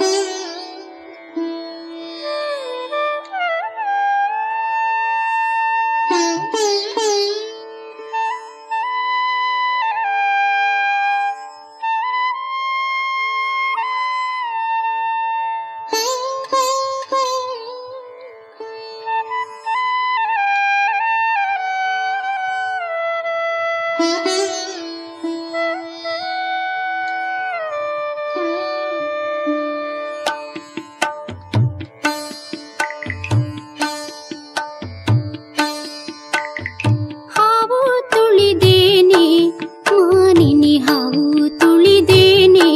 ಹಾವು ತುಳಿದೇನೆ ಮಾನಿನಿ ಹಾವು ತುಳಿದೇನೆ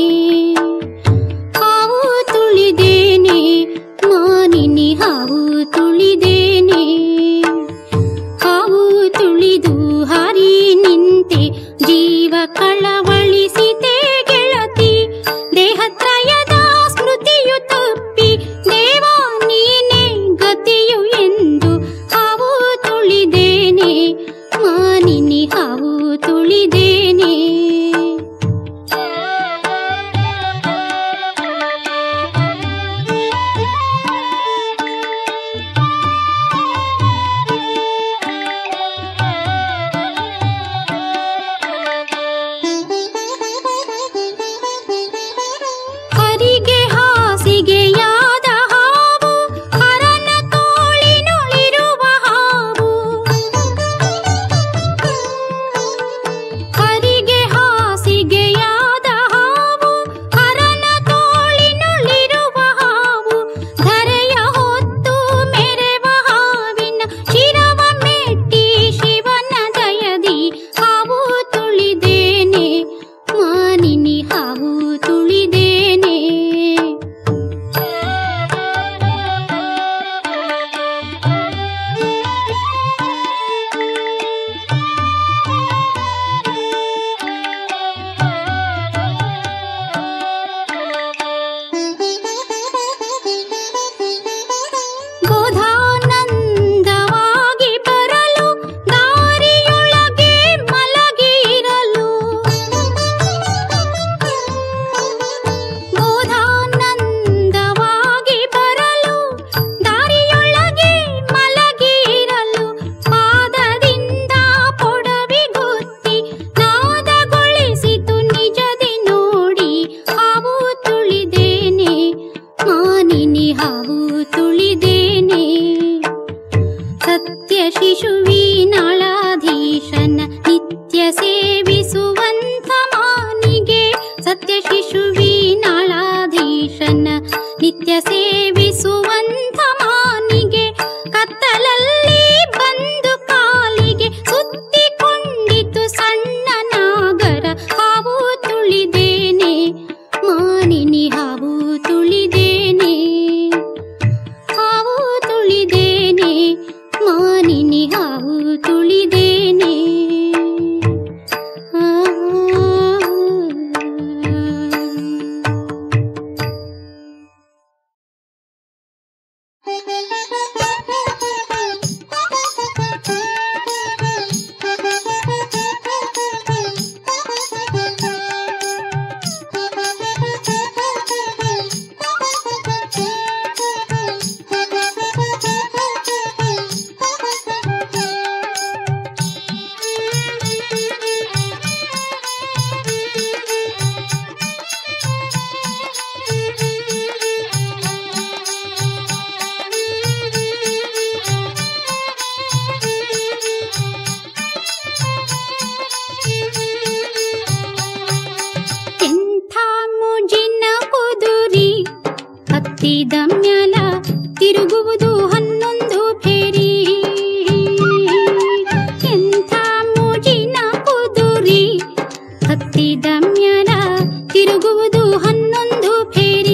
ಹಾವು ತುಳಿದೇನೆ ಮಾನಿನಿ ಹಾವು ತುಳಿದೇನೆ ಹಾವು ತುಳಿದು ಹಾರಿ ನಿಂತೆ ಜೀವ ಕಳವಳಿಸಿದೆ ಗೆಳತಿ ದೇಹತ್ರಯದ ಸ್ಮೃತಿಯು ತಪ್ಪಿ ದೇವ ನೀನೆ ಗತಿಯು ಎಂದು ಹಾವು ತುಳಿದೇನೆ ಮಾನಿನಿ ಹಾವು ತುಳಿದೇನೆ ಹರಿಗೆ ಹಾಸಿಗೆಯಾದ ಹಾವು ಹರನ ತೋಳಿನೊಳಿರುವ ಹಾವು ಹರಿಗೆ ಹಾಸಿಗೆಯಾದ ಹಾವು ಹರನ ತೋಳಿನೊಳಿರುವ ಹಾವು ಧರೆಯ ಹೊತ್ತು ಮೆರೆವ ಹಾವಿನ ಶಿರವ ಮೆಟ್ಟಿ ಶಿವನ ದಯದಿ ಹಾವು ತುಳಿದೇನೆ ಮಾನಿನಿ ಹಾವು ತುಳಿದೇನೆ ಬೋಧಾನಂದವಾಗಿ ಬರಲು ದಾರಿಯೊಳಗೆ ಮಲಗಿರಲು ಬೋಧಾನಂದವಾಗಿ ಬರಲು ದಾರಿಯೊಳಗೆ ಮಲಗಿರಲು ಪಾದದಿಂದ ಪೊಡವಿಗುತ್ತಿ ನಾದಗೊಳಿಸಿತು ನಿಜದಿ ನೋಡಿ ಹಾವು ತುಳಿದೇನೆ ಮಾನಿನಿ ಹಾವು ತುಳಿದೇನೆ ಸತ್ಯ ಶಿಶುವಿನಾಳಾಧೀಶನ ನಿತ್ಯ ಸೇವಿಸುವಂತ ಮಾನಿಗೆ ಸತ್ಯ ಶಿಶುವಿನಾಳಾಧೀಶನ ನಿತ್ಯ ಸೇವಿಸುವಂತ ಮಾನಿಗೆ ಕತ್ತಲಲ್ಲಿ ಬಂದು ಕಾಲಿಗೆ ಸುತ್ತಿಕೊಂಡಿತು ಸಣ್ಣ ನಾಗರ ಹಾವು ತುಳಿದೇನೆ ಮಾನಿನಿ ಹಾವು ತುಳಿದೇನೆ ಹಾವು ತುಳಿದೇನೆ ಮಾನಿನಿ ಹಾವು ತುಳಿದೇನೆ ಆ ಎಂಥ ಮುಜಿನ ಕುದುರಿ ಹತ್ತಿದ ಮ್ಯಾಲ ತಿರುಗುವುದು ಹನ್ನೊಂದು ಫೇರಿ ಎಂಥ ಮುಜಿನ ಕುದುರಿ ಹತ್ತಿದ ಮ್ಯಾಲ ತಿರುಗುವುದು ಹನ್ನೊಂದು ಫೇರಿ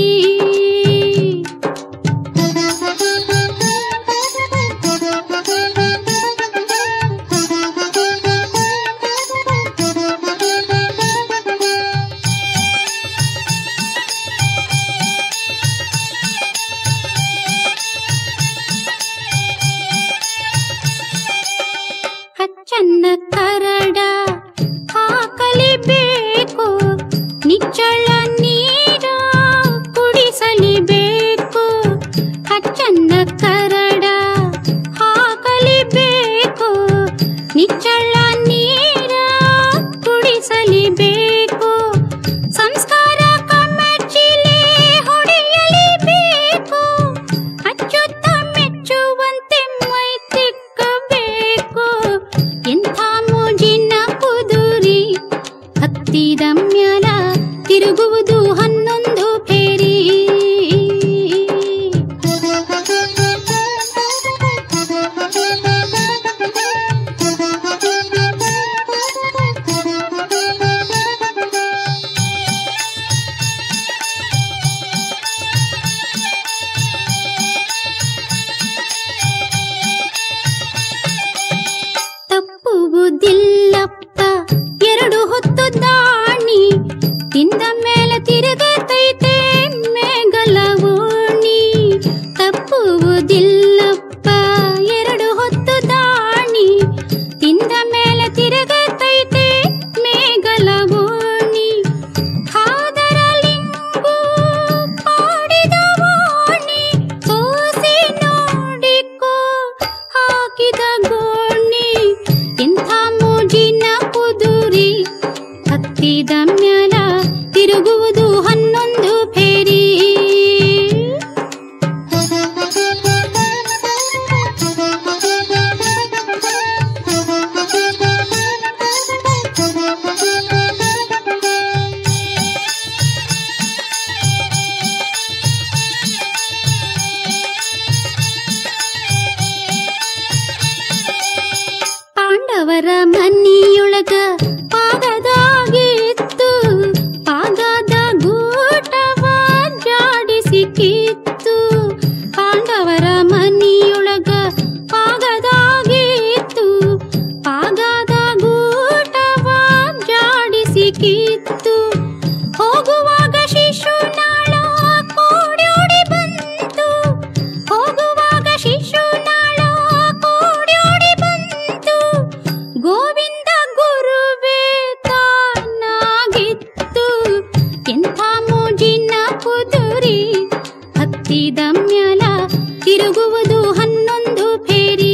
ಸಿಕ್ಕಿತ್ತು ಪಾಂಡವರ ಮನಿಯೊಳಗ ಪಾಗದಾಗಿತ್ತು ಪಾಗದ ಗೂಟವ ಜಾಡಿ ಸಿಕ್ಕಿತ್ತು ಹೋಗುವಾಗ ಶಿಶುನಾಳ ಕೋಡ್ಯೋಡಿ ಬಂತು ಹೋಗುವಾಗ ಶಿಶುನಾಳ ಕೋಡ್ಯೋಡಿ ಬಂತು ಗೋವಿಂದ ಗುರುವೇ ತಾನಾಗಿತ್ತು ಎಂಥ ಮೋಜಿನ ಕುದುರಿ ಹತ್ತಿದ ಮ್ಯಾಲ ತಿರುಗುವುದು ಹನ್ನೊಂದು ಫೇರಿ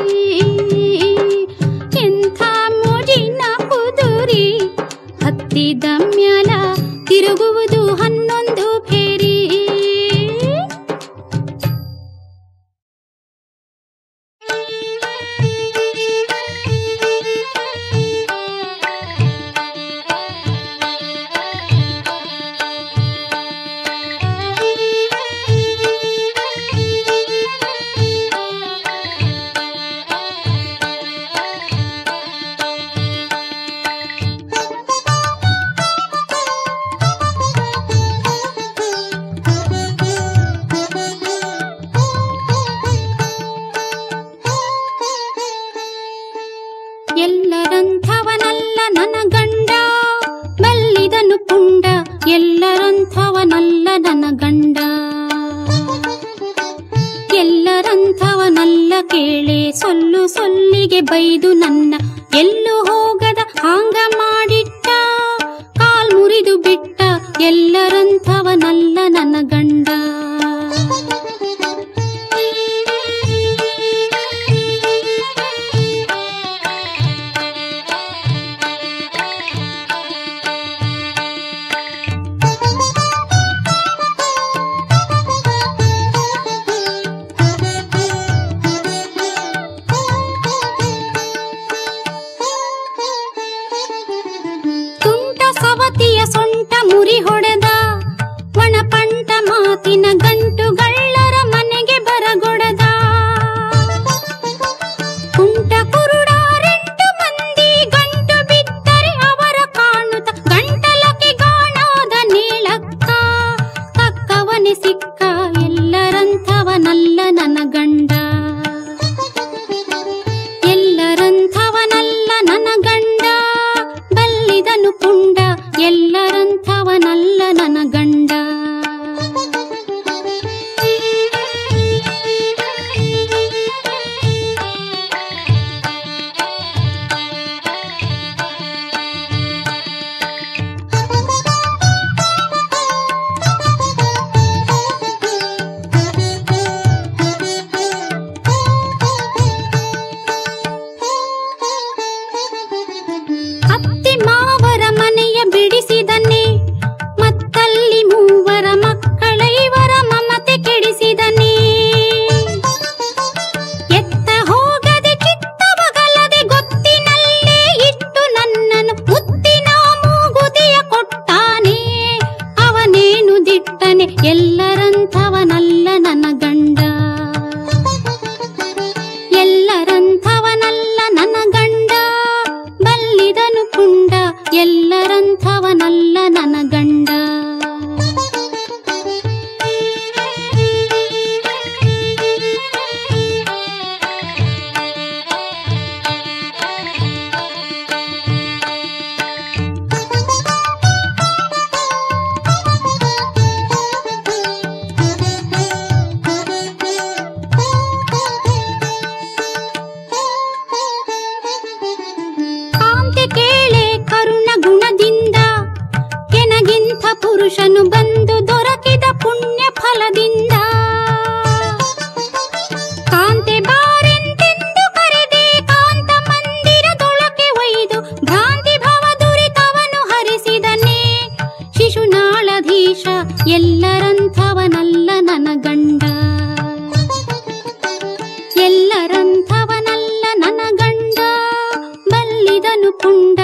ಎಂಥ ಮೋಜಿನ ಕುದುರಿ ಹತ್ತಿದ ಮ್ಯಾಲ ತಿರುಗುವುದು ಹನ್ನೊಂದು ಫೇರಿ ಎಲ್ಲರಂಥವನಲ್ಲ ನನ್ನ ಗಂಡ ಬಲ್ಲಿದನು ಪುಂಡ ಎಲ್ಲರಂಥವನಲ್ಲ ನನ್ನ ಗಂಡ ಎಲ್ಲರಂಥವನಲ್ಲ ಕೇಳೆ ಸೊಲ್ಲು ಸೊಲ್ಲಿಗೆ ಬೈದು ನನ್ನ ಎಲ್ಲೂ ಹೋಗದ ಹಾಂಗ ಮಾಡಿಟ್ಟ ಕಾಲ್ ಮುರಿದು ಬಿಟ್ಟ ಎಲ್ಲರಂಥವನಲ್ಲ ನನ್ನ ಗಂಡ ತುಂಟ ಸವತಿಯ ಸೊಂಟ ಮುರಿ ಹೊಡೆದ ಒಣಪಂಟ ಮಾತಿನ ಗಂಟುಗಳ್ಳರ ಮನೆಗೆ ಬರಗೊಡದ ಕುಂಟ ಕುರುಡಾರೆಂಟು ಮಂದಿ ಗಂಟು ಬಿದ್ದರೆ ಅವರ ಕಾಣುತ್ತ ಗಂಟಲಕ್ಕೆ ಗಾಣಾದ ನೀಳಕ್ಕ ತಕ್ಕವನೆ ಸಿಕ್ಕ ಎಲ್ಲರಂಥವನಲ್ಲ ನನ್ನ ಗಂಡ ಎಲ್ಲರಂಥವನಲ್ಲ ನನ್ನ ಗಂಡ ಬಲ್ಲಿದನು ಪುಂಡ ಎಲ್ಲರಂಥವನಲ್ಲ ನನ್ನ ಗಂಡ ಅತ್ತಿ ಮಾವರ ಮನೆಯ ಬಿಡಿಸಿದನೆ ಮತ್ತಲ್ಲಿ ಮೂವರ ಮಕ್ಕಳ ಇವರ ಮಮತೆ ಕೆಡಿಸಿದನೆ ಎತ್ತ ಹೋಗದೆ ಕಿತ್ತವಗಲದೆ ಗೊತ್ತಿನಲ್ಲೇ ಇಟ್ಟು ನನ್ನನ್ನು ಮುತ್ತಿನ ಮೂಗುದಿಯ ಕೊಟ್ಟಾನೆ ಅವನೇನು ದಿಟ್ಟನೆ ಎಲ್ಲರಂಥವನಲ್ಲ ನನ್ನ ಗಂಡ ಎಲ್ಲರಂಥವನಲ್ಲ ನನ್ನ ಗಂಡ ಬಲ್ಲಿದನು ಪುಂಡ ಎಲ್ಲರಂಥವನಲ್ಲ ನನ್ನ ಗಂಡ ಕಾಂತಿ ಕೇಳೆ ಕರುಣ ಗುಣದಿಂದ ಕೆನಗಿಂತ ಪುರುಷನು ಬಂದು ದೊರಕಿದ ಪುಣ್ಯ ಫಲದಿಂದ ಕಾಂತೆ ಬಾರೆಂತೆಂದು ಕರೆದೆ ಕಾಂತ ಮಂದಿರದೊಳಗೆ ಒಯ್ದು ಭ್ರಾಂತಿ ಭವ ದುರಿತವನು ಹರಿಸಿದನೆ ಶಿಶುನಾಳಧೀಶ ಎಲ್ಲರಂಥವನಲ್ಲ ನನ್ನ ಗಂಡ ಎಲ್ಲರಂಥವನಲ್ಲ ನನ್ನ ಗಂಡ ಬಲ್ಲಿದನು ಪುಂಡ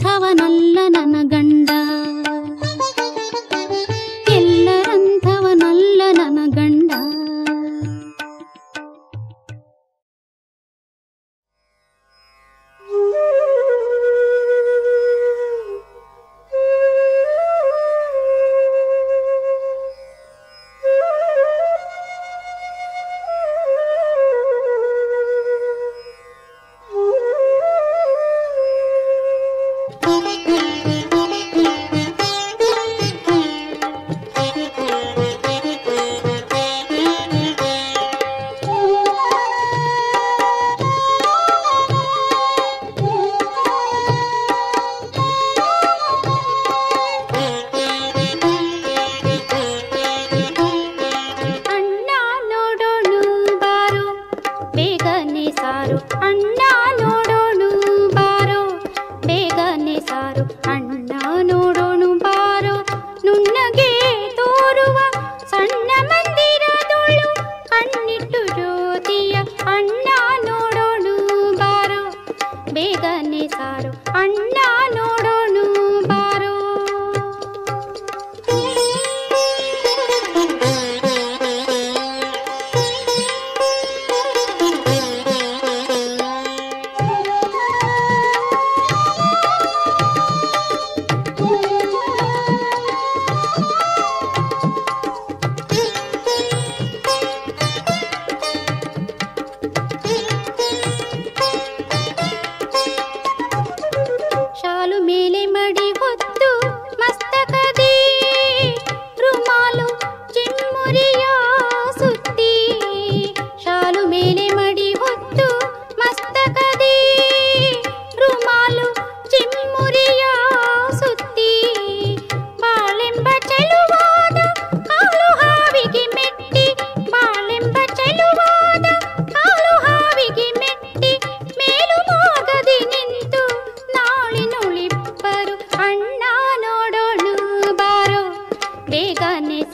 ಎಲ್ಲರಂಥವನಲ್ಲ ನನ್ನ ಗಂಡ ಎಲ್ಲರಂಥವನಲ್ಲ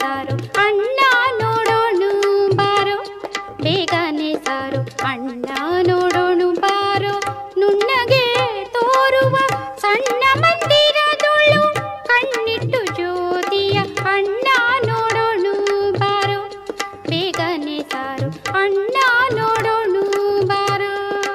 ಸಾರು ಅಣ್ಣ ನೋಡೋಣು ಬಾರೋ ಬೇಗನೆ ಸಾರು ಅಣ್ಣ ನೋಡೋಣು ಬಾರೋ ನುಣ್ಣಗೆ ತೋರುವ ಸಣ್ಣ ಮಂದಿರದೊಳು ಕಣ್ಣಿಟ್ಟು ಜ್ಯೋತಿಯ ಅಣ್ಣ ನೋಡೋಣು ಬಾರೋ ಬೇಗನೆ ಸಾರು ಅಣ್ಣ ನೋಡೋಣು ಬಾರೋ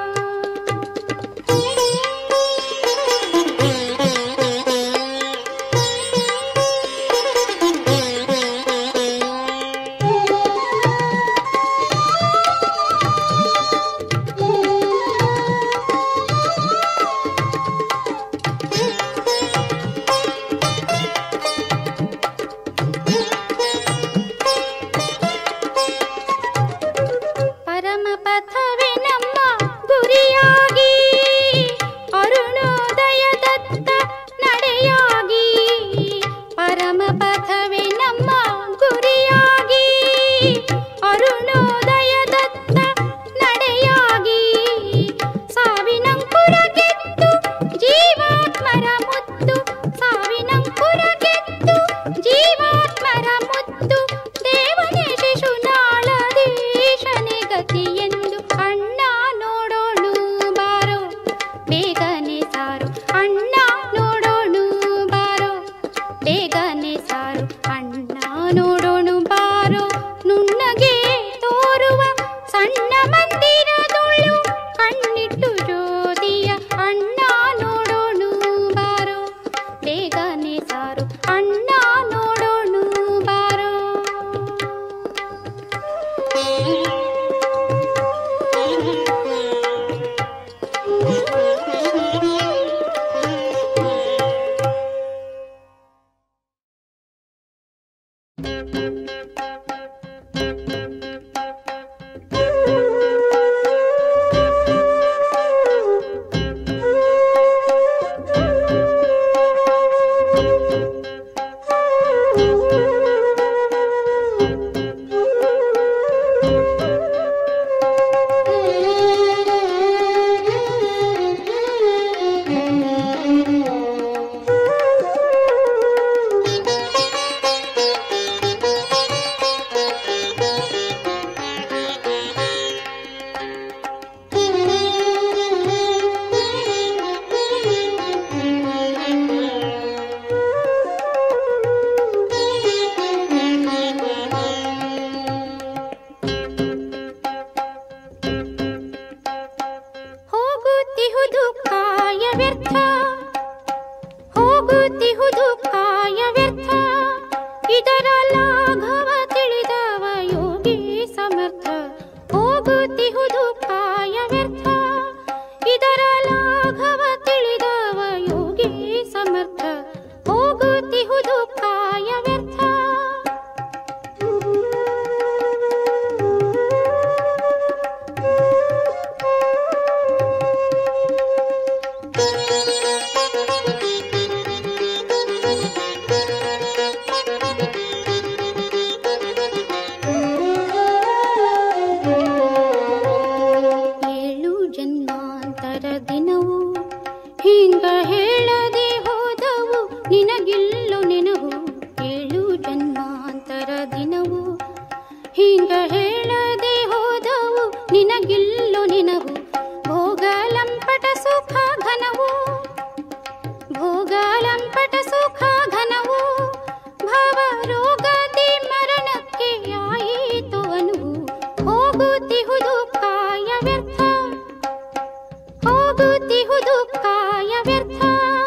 ಪರಮ ಪಥವೇ ನಮ್ಮ ಗುರಿಯಾಗಿ ಅರುಣೋದಯದತ್ತ ನಡೆಯಾಗಿ ಪರಮ ಪಥವೇ ನಮ್ಮ ಗುರಿಯಾಗಿ ಅರುಣೋದಯದತ್ತ ನಡೆಯಾಗಿ ಸಾವಿನಂಕುರ ಗೆದ್ದು ಜೀವಾತ್ಮರ ಮುತ್ತು ಸಾವಿನಂಕುರ ಗೆದ್ದು ಜೀವಾತ್ಮರ ಮುತ್ತು ದೇವನೇ ಶಿಶುನಾಳದೀಶನೆ ಗತಿಯೆಂದು ಅಣ್ಣ ನೋಡೋಣು ಬಾರೋ ಬೇಗನೆ ಸಾರು ಅಣ್ಣ ನೋಡೋಣು ಬಾರೋ ಬೇಗನೆ ಸಾರು ಅಣ್ಣ ನೋಡೋಣು ಬಾರೋ ನುಣ್ಣಗೆ ತೋರುವ ಸಣ್ಣ ಮಂದಿರದೊಳು ಕಣ್ಣಿಟ್ಟು ಜ್ಯೋತಿಯ ಅಣ್ಣ ನೋಡೋಣು ಬಾರೋ ಬೇಗನೆ ಸಾರು ಅಣ್ಣ ನೋಡೋಣು ಬಾರೋ ಹೋಗುತ್ತಿಹುದು ಕಾಯ ವ್ಯರ್ಥ ಹೋಗುತ್ತಿಹುದು ಕಾಯ ವ್ಯರ್ಥ ಇದರ ಲಾಘವ ತಿಳಿದವ ಯೋಗಿ ಸಮರ್ಥ ಹೋಗುತ್ತಿಹುದು ಕಾಯ ವ್ಯರ್ಥ ಇದರ ಲಾಘವ ತಿಳಿದವ ಯೋಗಿ ಸಮರ್ಥ ಹೋಗುತ್ತಿಹುದು ಕಾಯ ವ್ಯರ್ಥ ಏಳು ಜನ್ಮಾಂತರ ದಿನವು ಹಿಂಗ ಹೇಳದೆ ಹೋದವು ನಿನಗಿಲ್ಲೋ ನೆನವು ಏಳು ಜನ್ಮಾಂತರ ದಿನವು ಹಿಂಗ ಹೇಳದೆ ಹೋದವು ನಿನಗಿಲ್ಲೋ ನೆನವು ಭೋಗಲಂಪಟ ಸುಖ ಘನವು ಭೋಗಲಂಪಟ ಸುಖ ಘನವು ಭವ ರೋಗದಿ ಮರಣಕ್ಕೆ ಆಯಿತು ಅನುವು ಹೋಗುತ್ತಿಹುದು ಕಾಯ ವ್ಯರ್ಥ ಹೋಗುತ್ತಿಹುದು ಕಾಯ ವ್ಯರ್ಥ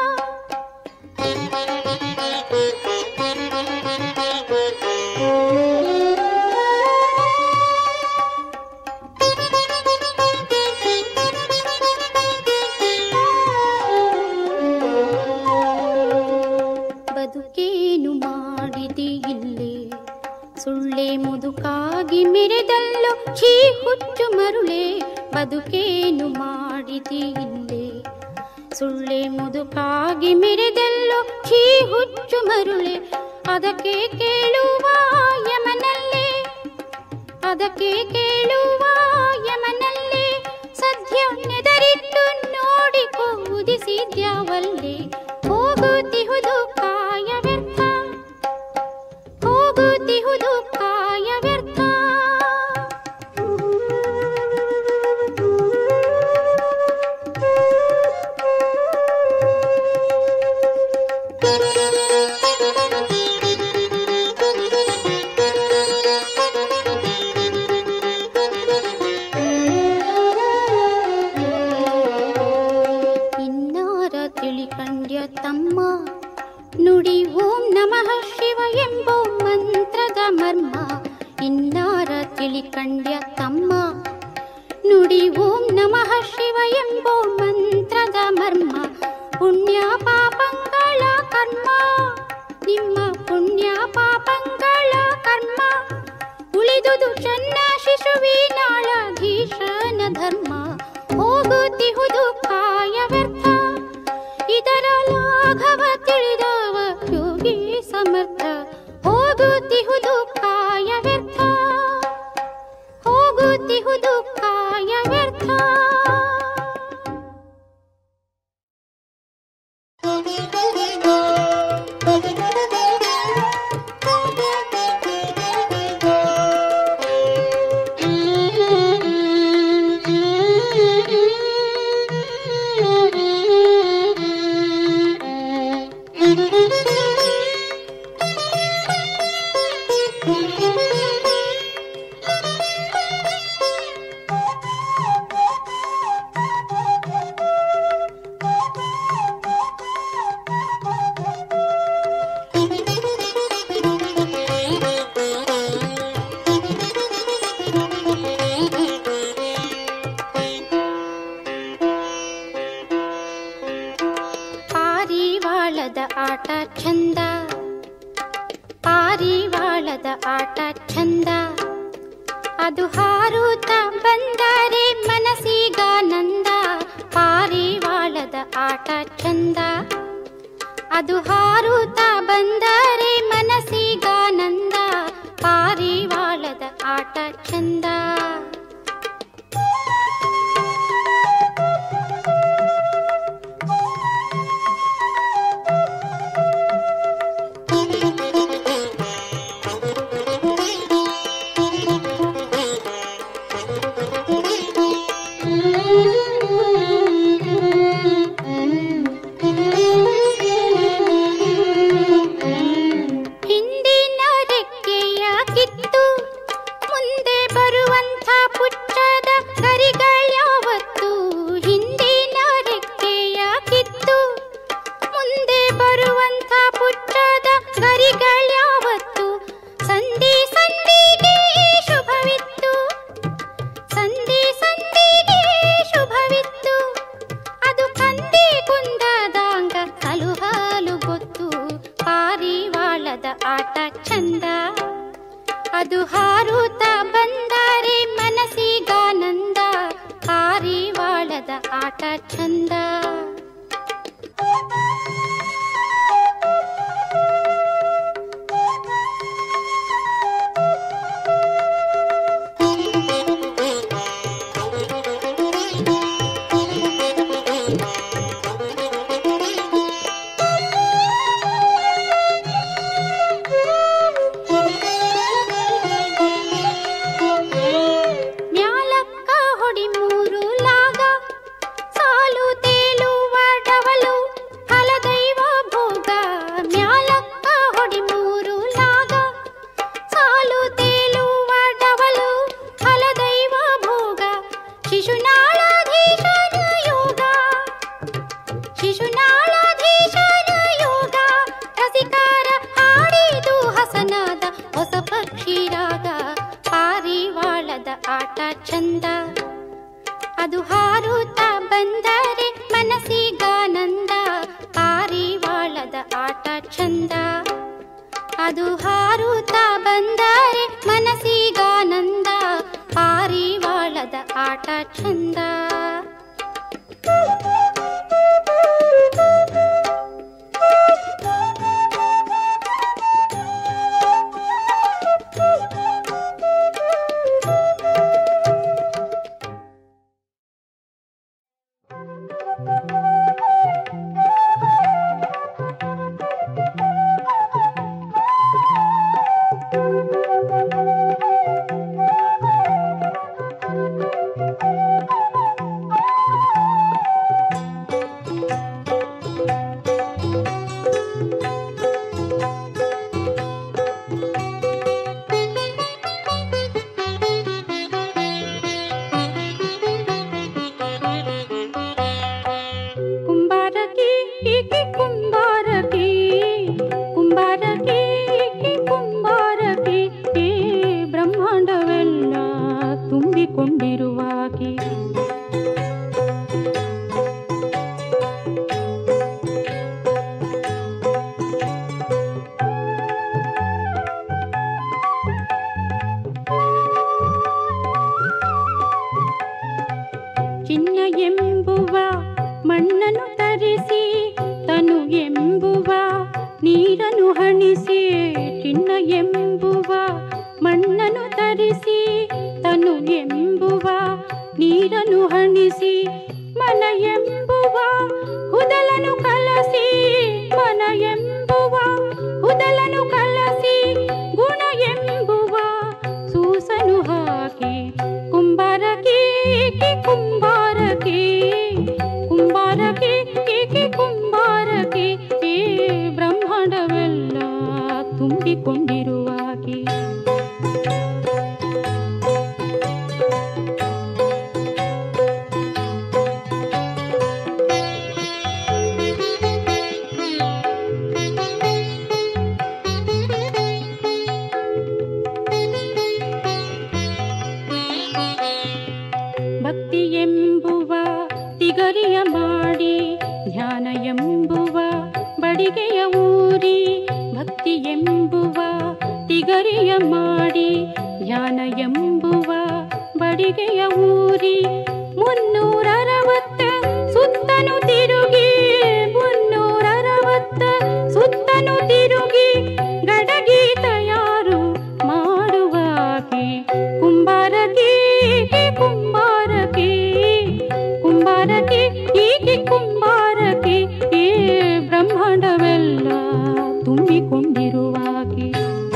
ಬದುಕೇನು ಮಾಡಿದಿ ಇಲ್ಲಿ ಸುಳ್ಳೆ ಮುದುಕಾಗಿ ಮೆರೆದಲ್ಲೋ ಛೀ ಹುಚ್ಚು ಮರುಳೆ ಬದುಕೇನು ಮಾಡಿದಿ ಇಲ್ಲಿ ಸುಳ್ಳೆ ಮುದುಕಾಗಿ ಮೆರೆದಲ್ಲೋ ಛೀ ಹುಚ್ಚು ಮರುಳೆ ಅದಕ್ಕೆ ಕೇಳುವ ಯಮನಲ್ಲೇ ಅದಕ್ಕೆ ಕೇಳುವ ಯಮನಲ್ಲೇ ಸದ್ಯ ನೆದರಿಟ್ಟು ನೋಡಿಕೋ ಉದಿಸಿದ್ಯಾವಲ್ಲೇ ಹೋಗುತ್ತಿಹುದು ಕಾಯ ವ್ಯರ್ಥ ಹೋಗುತ್ತಿ ಹೋಗುತ್ತಿಹುದು ಕಾಯ ವ್ಯರ್ಥ ಇನ್ನಾರ ತಿಳಿಕಂಡ್ಯ ತಮ್ಮ ನುಡಿ ಓಂ ನಮಃ ಶಿವ ಎಂಬೋ ಮಂತ್ರದ ಮರ್ಮ ಇನ್ನಾರ ತಿಳಿಕಂಡ್ಯ ತಮ್ಮ ನುಡಿ ಓಂ ನಮಃ ಶಿವ ಎಂಬೋ ಮಂತ್ರದ ಮರ್ಮ ಪುಣ್ಯ ಪಾಪಂಗಳ ಕರ್ಮ ನಿಮ್ಮ ಪುಣ್ಯ ಪಾಪಂಗಳ ಕರ್ಮ ಉಳಿದುದು ಚೆನ್ನ ಶಿಶುವಿನಾಳಧೀಶನ ಧರ್ಮ ಹೋಗುತ್ತಿಹುದು ಕಾಯ ವ್ಯರ್ಥ ಇದರ ಲಾಘವ ತಿಳಿದವ ಯೋಗಿ ಸಮರ್ಥ ಹೋಗುತ್ತಿಹುದು ಕಾಯ ವ್ಯರ್ಥ ಹೋಗುತ್ತಿಹುದು ಕಾಯ ವ್ಯರ್ಥ ಪಾರಿವಾಳದ ಆಟ ಚಂದ ಪಾರಿವಾಳದ ಆಟ ಚಂದ ಅದು ಹಾರುತ್ತ ಬಂದರೆ ಮನಸ್ಸಿಗಾನಂದ ಪಾರಿವಾಳದ ಆಟ ಚಂದ ಅದು ಹಾರುತ್ತ ಬಂದರೆ ಮನಸ್ಸಿಗಾನಂದ ಪಾರಿವಾಳದ ಆಟ ಚಂದ ಹಿಂದಿನ ರೆಕ್ಕೆಯ ಕಿತ್ತು ಮುಂದೆ ಬರುವಂಥ ಪುಟ್ಟದ ಗರಿಗಳ್ಯಾವತ್ತು ಹಿಂದಿನ ರೆಕ್ಕೆಯ ಕಿತ್ತು ಮುಂದೆ ಬರುವಂಥ ಪುಟ್ಟದ ಗರಿಗಳ್ಯಾವತ್ತು ಸಂಧಿ ಸಂಧಿಗೆ ಶುಭವಿತ್ತು ಸಂಧಿ ಸಂಧಿಗೆ ಶುಭವಿತ್ತು ಅದು ಕಂದಿ ಕುಂದದಾಂಗ ಕಲುಹಾಲು ಗೊತ್ತು ಪಾರಿವಾಳದ ಆಟ ಚಂದ ಅದು ಹಾರುತ್ತ ಬಂದರೆ ಮನಸ್ಸಿಗಾನಂದ ಪಾರಿವಾಳದ ಆಟ ಚಂದ ಮ್ಯಾಲಕ್ಕ ಹೊಡಿ ಮೂರು ಲಾಗ ಸಾಲು ತೇಲುವ ಡವಲು ಫಲದೈವ ಭೋಗ ಮ್ಯಾಲಕ್ಕ ಹೊಡಿ ಮೂರು ಲಾಗ ಸಾಲು ತೇಲುವ ಡವಲು ಫಲದೈವ ಭೋಗ ಶಿಶುನಾಳಾಧೀಶನ ಯೋಗ ಶಿಶುನಾಳಾಧೀಶನ ಯೋಗ ರಸಿಕಾರ ಹಾಡಿದು ಹಸನಾದ ಹೊಸ ಪಕ್ಷಿ ರಾಗ ಪಾರಿವಾಳದ ಆಟ ಚಂದ ಅದು ಹಾರುತ್ತ ಬಂದರೆ ಮನಸ್ಸಿಗಾನಂದ ಪಾರಿವಾಳದ ಆಟ ಚಂದ ಅದು ಹಾರುತ್ತ ಬಂದರೆ ಮನಸ್ಸಿಗಾನಂದ ಪಾರಿವಾಳದ ಆಟ ಚಂದ Thank ಕುಂಬಾರಕಿ ಈಕೆ ಕುಂಬಾರಕಿ ಕುಂಬಾರಕಿ ಈಕೆ ಕುಂಬಾರಕಿ ಈ ಬ್ರಹ್ಮಾಂಡವೆಲ್ಲ ತುಂಬಿಕೊಂಡಿರುವಾಕಿ ಚಿನ್ನ ಎಂಬುವ ಮಣ್ಣನ್ನು ತರಿಸಿ ತನು ಎಂಬುವ ನೀರನ್ನು ಹಣಿಸಿ ಚಿನ್ನ ಎಂಬುವ ಮಣ್ಣನ್ನು ತರಿಸಿ ತನು ಎಂಬುವ ನೀರನ್ನು ಹಣಿಸಿ ಮನ ಎಂಬುವ ಹುದಲನು ಕಲಸಿ ಮನ ಎಂಬುವ ಹುದಲನು ಕಲಸಿ ಗುಣ ಎಂಬುವ ಸೂಸನು ಹಾಕಿ ಕುಂಬಾರಕಿ ಏಕೆ ಕುಂಬಾರಕಿ ಕುಂಬಾರಕಿ ಏಕೆ ಕುಂಬಾರಕಿ ಈ ಬ್ರಹ್ಮಾಂಡವೆಲ್ಲ ತುಂಬಿಕೊಂಡಿರುವಾಗೆ ಭಕ್ತಿ ಎಂಬುವ ತಿಗರಿಯ ಮಾಡಿ ಧ್ಯಾನ ಎಂಬುವ ಬಡಿಗೆಯ ಊರಿ ಭಕ್ತಿ ಎಂಬುವ ತಿಗರಿಯ ಮಾಡಿ ಧ್ಯಾನ ಎಂಬುವ ಬಡಿಗೆಯ ಊರಿ ಮುನ್ನೂರರವತ್ತ ಸುತ್ತನು ತಿರುಗಿ ಮುನ್ನೂರರವತ್ತ ಸುತ್ತನು ತಿರುಗಿ ಗಡಗಿ ತಯಾರು ಮಾಡುವಾಗೆ ಕುಂಬಾರಕಿ ಈಕೆ ಕುಂಬಾರಕಿ ಕುಂಬಾರಕಿ ಈಕೆ ಕುಂಬಾರಕಿ ಈ ಬ್ರಹ್ಮಾಂಡವೆಲ್ಲ ತುಂಬಿಕೊಂಡಿರುವಾಗೆ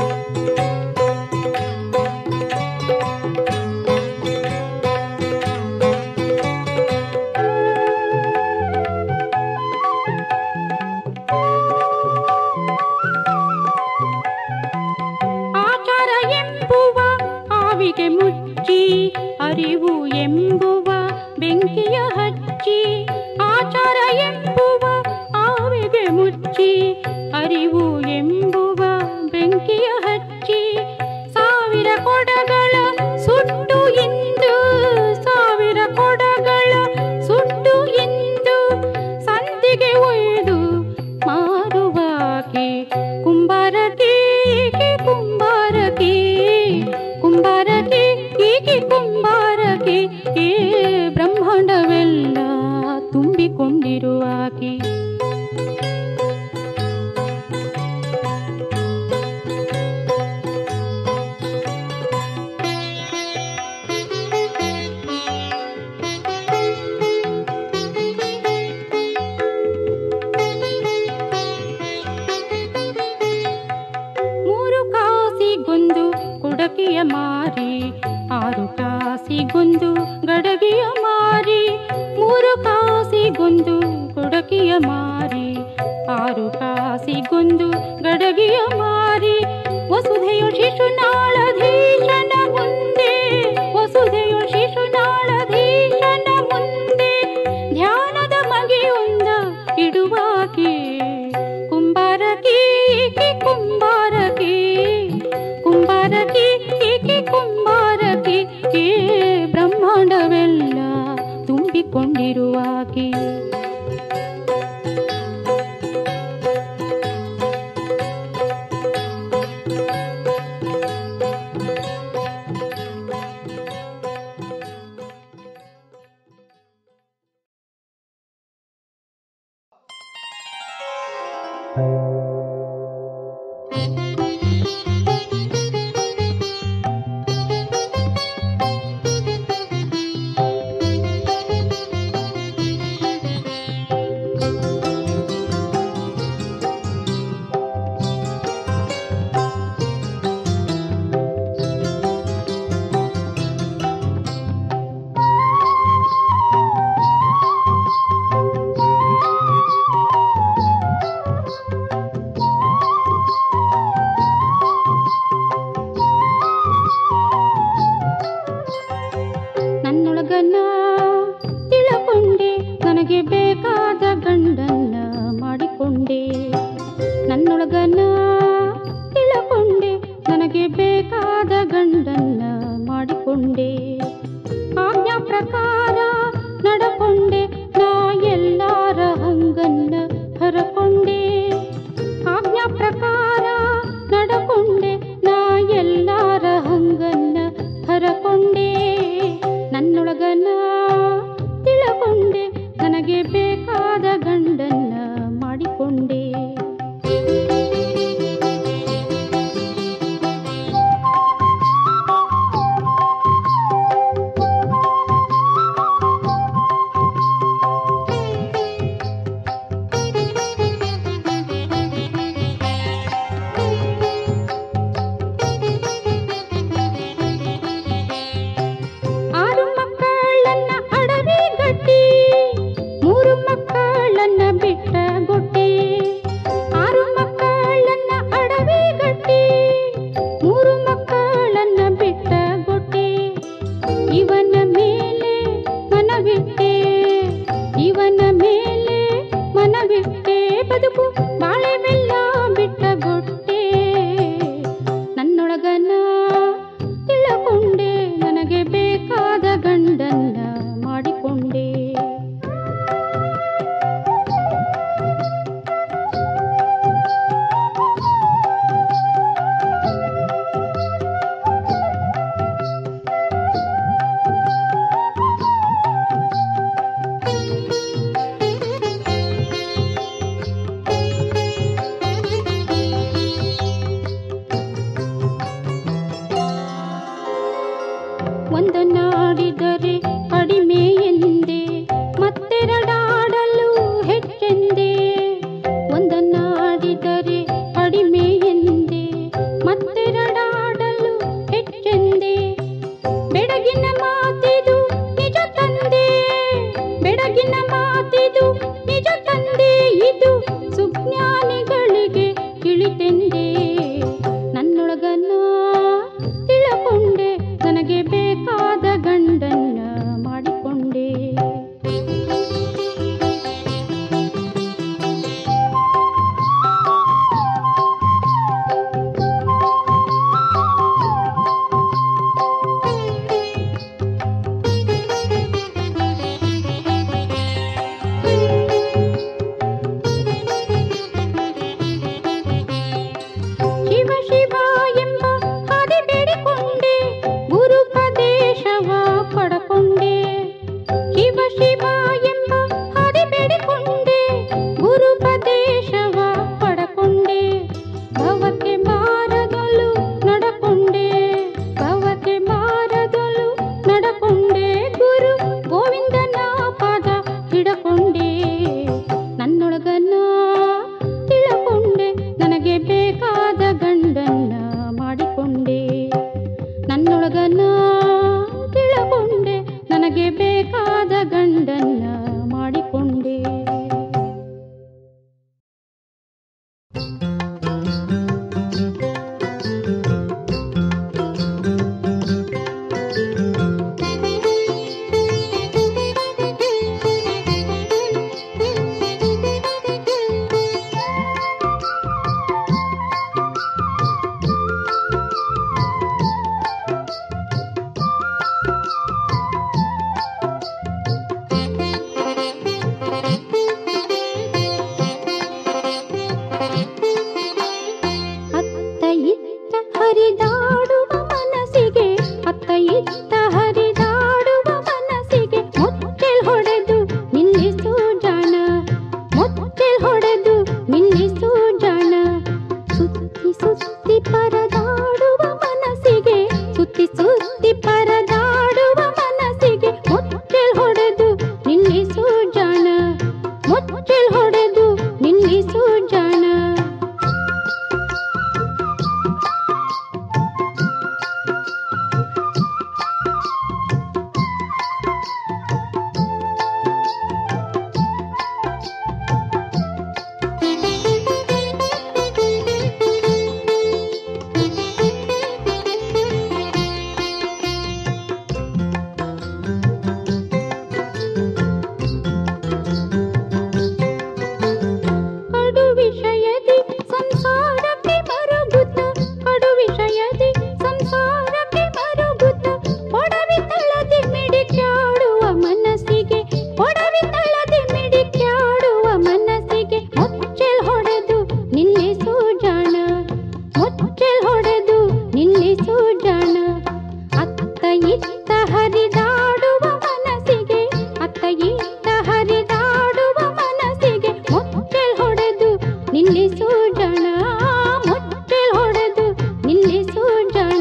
ಆಚಾರ ಎಂಬುವ ಆವಿಗೆ ಮುಚ್ಚಿ ಅರಿವು ಎಂಬುವ ಬೆಂಕಿಯ ಹಚ್ಚಿ ಆಚಾರ ಎಂಬುವ ಆವಿಗೆ ಮುಚ್ಚಿ ಅರಿವು ಎಂಬುವ ಬೆಂಕಿಯ ಹಚ್ಚಿ ಸಾವಿರ ಕೊಡಗಳ ಸುಟ್ಟು ಇಂದು ಸಾವಿರ ಕೊಡಗಳ ಸುಟ್ಟು ಇಂದು ಸಂತಿಗೆ ಒಯ್ದು ಮಾರುವಾಗೆ ಕುಂಬಾರಕಿ ಈಕೆ ಕುಂಬಾರಕಿ ಕುಂಬಾರಕಿ ಈಕೆ ಕುಂಬಾರಕಿ ಈ ಬ್ರಹ್ಮಾಂಡವೆಲ್ಲ ತುಂಬಿಕೊಂಡಿರುವಾಗೆ ಮೂರು ಕಾಸಿಗೊಂದು ಕುಡಕಿಯ ಮಾರಿ ಆರು ಕಾಸಿಗೊಂದು ಗಡಗಿಯ ಮಾರಿ ಮೂರು ಕಾಸಿಗೊಂದು ಕುಡಕಿಯ ಮಾರಿ ಆರು ಕಾಸಿಗೊಂದು ಗಡಗಿಯ ಮಾರಿ ವಸುಧೆಯು ಶಿಶುನಾಳಧೀಶನ ಮುಂದೆ ವಸುಧೆಯು ಶಿಶುನಾಳಧೀಶನ ಮುಂದೆ ಧ್ಯಾನದ ಮಗೆಯೊಂದ ಇಡುವಾಗೆ ಕುಂಬಾರಕಿ ಈಕೆ ಕುಂಬಾರಕಿ ಕುಂಬಾರಕಿ ಈಕೆ ಕುಂಬಾರಕಿ ಈ ಬ್ರಹ್ಮಾಂಡವೆಲ್ಲ ತುಂಬಿಕೊಂಡಿರುವಾಗೆ ನನ್ನೊಳಗನ ತಿಳಕೊಂಡೆ ನನಗೆ ಬೇಕಾದ ಗಂಡನ್ನ ಮಾಡಿಕೊಂಡೆ ನನ್ನೊಳಗನ ತಿಳಕೊಂಡೆ ನನಗೆ ಬೇಕಾದ ಗಂಡನ್ನ ಮಾಡಿಕೊಂಡೆ ಆಜ್ಞಾ ಪ್ರಕಾರ ನಡಕೊಂಡೆ ನಾ ಎಲ್ಲಾರ ಹಂಗನ್ನ ಹರಕೊಂಡೆ ಆಜ್ಞಾ ಪ್ರಕಾರ ನಡಕೊಂಡೆ ನಾ ಎಲ್ಲಾರ ಹಂಗನ್ನ ಹರಕೊಂಡೆ ನನ್ನೊಳಗನ ತಿಳಕೊಂಡೆ ನನಗೆ ಬೇಕಾದ ಗಂಡನ್ನ ಮಾಡಿಕೊಂಡೆ ಆರು ಮಕ್ಕಳನ್ನ ಅಡವಿ ಗಟ್ಟಿ ಮೂರು ಮಕ್ಕಳನ್ನ ಬಿಟ್ಟ ಗೊಟ್ಟಿ ಆರು ಮಕ್ಕಳನ್ನ ಅಡವಿ ಗಟ್ಟಿ ಮೂರು ಮಕ್ಕಳನ್ನ ಬಿಟ್ಟ ಗೊಟ್ಟಿ ಇವನ ಮೇಲೆ ಮನವಿಟ್ಟೆ ಇವನ ಮೇಲೆ ಮನವಿಟ್ಟೆ ಬದುಕು ಬಾಳೆ ಬೆಲ್ಲ ಬಿಟ್ಟ ಗೊಟ್ಟೆ ನನ್ನೊಳಗನ ತಿಳಕೊಂಡೆ ನನಗೆ ಬೇಕಾದ ಗಂಡನ್ನ ಮಾಡಿಕೊಂಡೆ ಒಂದನ್ನಾಡಿದರೆ ಕಡಿಮೆ ಎಂದೆ ಮತ್ತೆರಡಾಡಲು ಹೆಚ್ಚೆಂದೆ ಒಂದನ್ನಾಡಿದರೆ ಕಡಿಮೆ ಎಂದೆ ಮತ್ತೆರಡಾಡಲು ಹೆಚ್ಚೆಂದೆ ಬೆಡಗಿನ ಮಾತಿದು ನಿಜ ತಂದೆ ಬೆಡಗಿನ ಮಾತಿದು ನಿಜ ತಂದೆ ಇದು ಸುಜ್ಞಾನಿಗಳಿಗೆ ತಿಳಿತೆಂದೆ ನನ್ನೊಳಗನ್ನ ತಿಳಕೊಂಡೆ ನನಗೆ ಬೇಕಾದ ಗಂಡನ್ನ ಮಾಡಿಕೊಂಡೆ ಶಿವ ಶಿವ ಎಂಬ ಹಾದಿ ಬೇಡಿಕೊಂಡೆ ಗುರುಪದೇಶವ ಪಡಕೊಂಡೆ ಶಿವ ಶಿವ ಎಂಬ ಹಾದಿ ಬೇಡಿಕೊಂಡೆ ಗುರುಪದೇಶವ ಪಡಕೊಂಡೆ ಭವಕ್ಕೆ ಮಾರದಲು ನಡಕೊಂಡೆ ಭವಕ್ಕೆ ಮಾರದಲು ನಡಕೊಂಡೆ ಗುರು ಗೋವಿಂದನ ಪಾದ ಹಿಡಕೊಂಡೆ ನನ್ನೊಳಗನ್ನ ತಿಳಕೊಂಡೆ ನನಗೆ ಬೇಕಾದ ಗಂಡನ್ನ ಮಾಡಿಕೊಂಡೆ ನನ್ನೊಳಗನ್ನ ತಿಳಕೊಂಡೆ ನನಗೆ ಬೇಕಾದ ಗಂಡನ್ನ ಮಾಡಿಕೊಂಡೆ ಅತ್ತ ಇತ್ತ ಹರಿದಾಡುವ ಮನಸ್ಸಿಗೆ ಅತ್ತ ಇತ್ತ ಹರಿದಾಡುವ ಮನಸ್ಸಿಗೆ ಮೊಟ್ಟೆಲ್ ಹೊಡೆದು ನಿಲ್ಲಿಸು ಜಾಣ ಮೊಟ್ಟೆಲ್ ಹೊಡೆದು ನಿಲ್ಲಿಸು ಜಾಣ ಸುತ್ತಿ ಸುತ್ತಿ ಪರದಾಡುವ ಮನಸ್ಸಿಗೆ ಸುತ್ತಿ ಸುತ್ತಿ ಪರದಾಡುವ ಮನಸ್ಸಿಗೆ ಮೊಟ್ಟೆಲ್ ಹೊಡೆದು ನಿಲ್ಲಿಸು ಜಾಣ ಮೊಟ್ಟೆಲ್ ಹೊಡೆದು ನಿಲ್ಲಿಸು ಜಾಣ ಇತ್ತ ಹರಿದಾಡುವ ಮನಸ್ಸಿಗೆ ಅತ್ತ ಇತ್ತ ಹರಿದಾಡುವ ಮನಸ್ಸಿಗೆ ಮೊಟ್ಟೆಲ್ ಹೊಡೆದು ನಿಲ್ಲಿಸು ಜನ ಮೊಟ್ಟೆಲ್ ಹೊಡೆದು ನಿಲ್ಲಿಸು ಜನ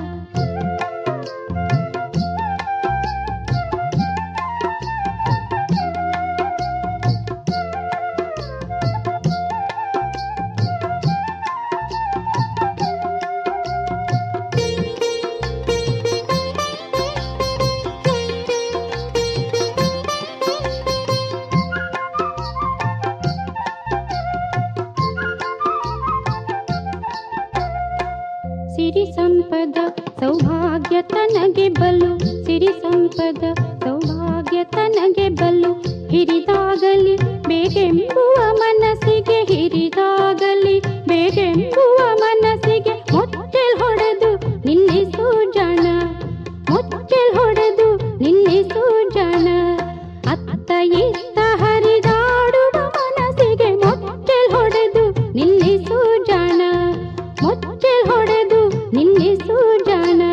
ಸಿರಿ ಸಂಪದ ಸೌಭಾಗ್ಯ ತನಗೆ ಬಲು ಸಿರಿ ಸಂಪದ ಸೌಭಾಗ್ಯ ತನಗೆ ಬಲು ಹಿರಿದಾಗಲಿ ಬೇಗೆಂಬುವ ಮನಸ್ಸಿಗೆ ಹಿರಿದಾಗಲಿ ಬೇಗೆಂಬುವ ಮನಸ್ಸಿಗೆ ಮೊಟ್ಟೆಲ್ ಹೊಡೆದು ನಿಲ್ಲಿಸು ಜನ ಮೊಟ್ಟೆಲ್ ಹೊಡೆದು ನಿಲ್ಲಿಸು ಜನ ಅತ್ತ ಇತ್ತ ಹರಿದಾಡುವ ಮನಸ್ಸಿಗೆ ಮೊಟ್ಟೆಲ್ ಹೊಡೆದು ನಿಲ್ಲಿಸು ಜನ ಮೊಟ್ಟೆಲ್ ಹೊಡೆದು ನಿಲ್ಲಿಸು ಜನ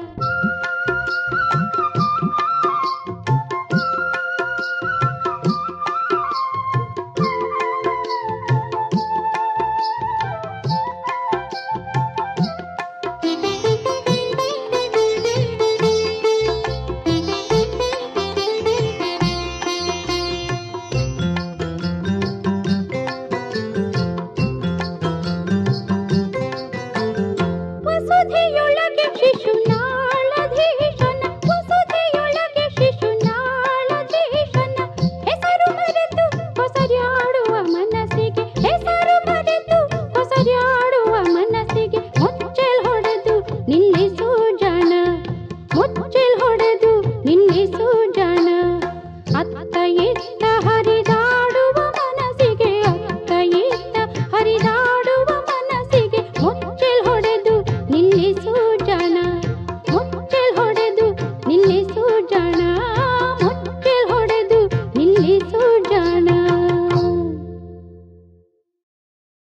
ವಸುಧೆಯೊಳಗೆ ಶಿಶುನಾಳಧೀಶನ ವಸುಧೆಯೊಳಗೆ ಶಿಶುನಾಳಧೀಶನ ಹೆಸರು ಮರೆತು ಹೊಸರ್ಯಾಡುವ ಮನಸ್ಸಿಗೆ ಹೆಸರು ಮರೆತು ಹೊಸರ್ಯಾಡುವ ಮನಸ್ಸಿಗೆ ಮುಚ್ಚೆಲ್ ಹೊಡೆದು ನಿಲ್ಲಿಸು ಜನ ಮುಚ್ಚೆಲ್ ಹೊಡೆದು ನಿಲ್ಲಿಸು ಜನ ಅತ್ತ ಇತ್ತ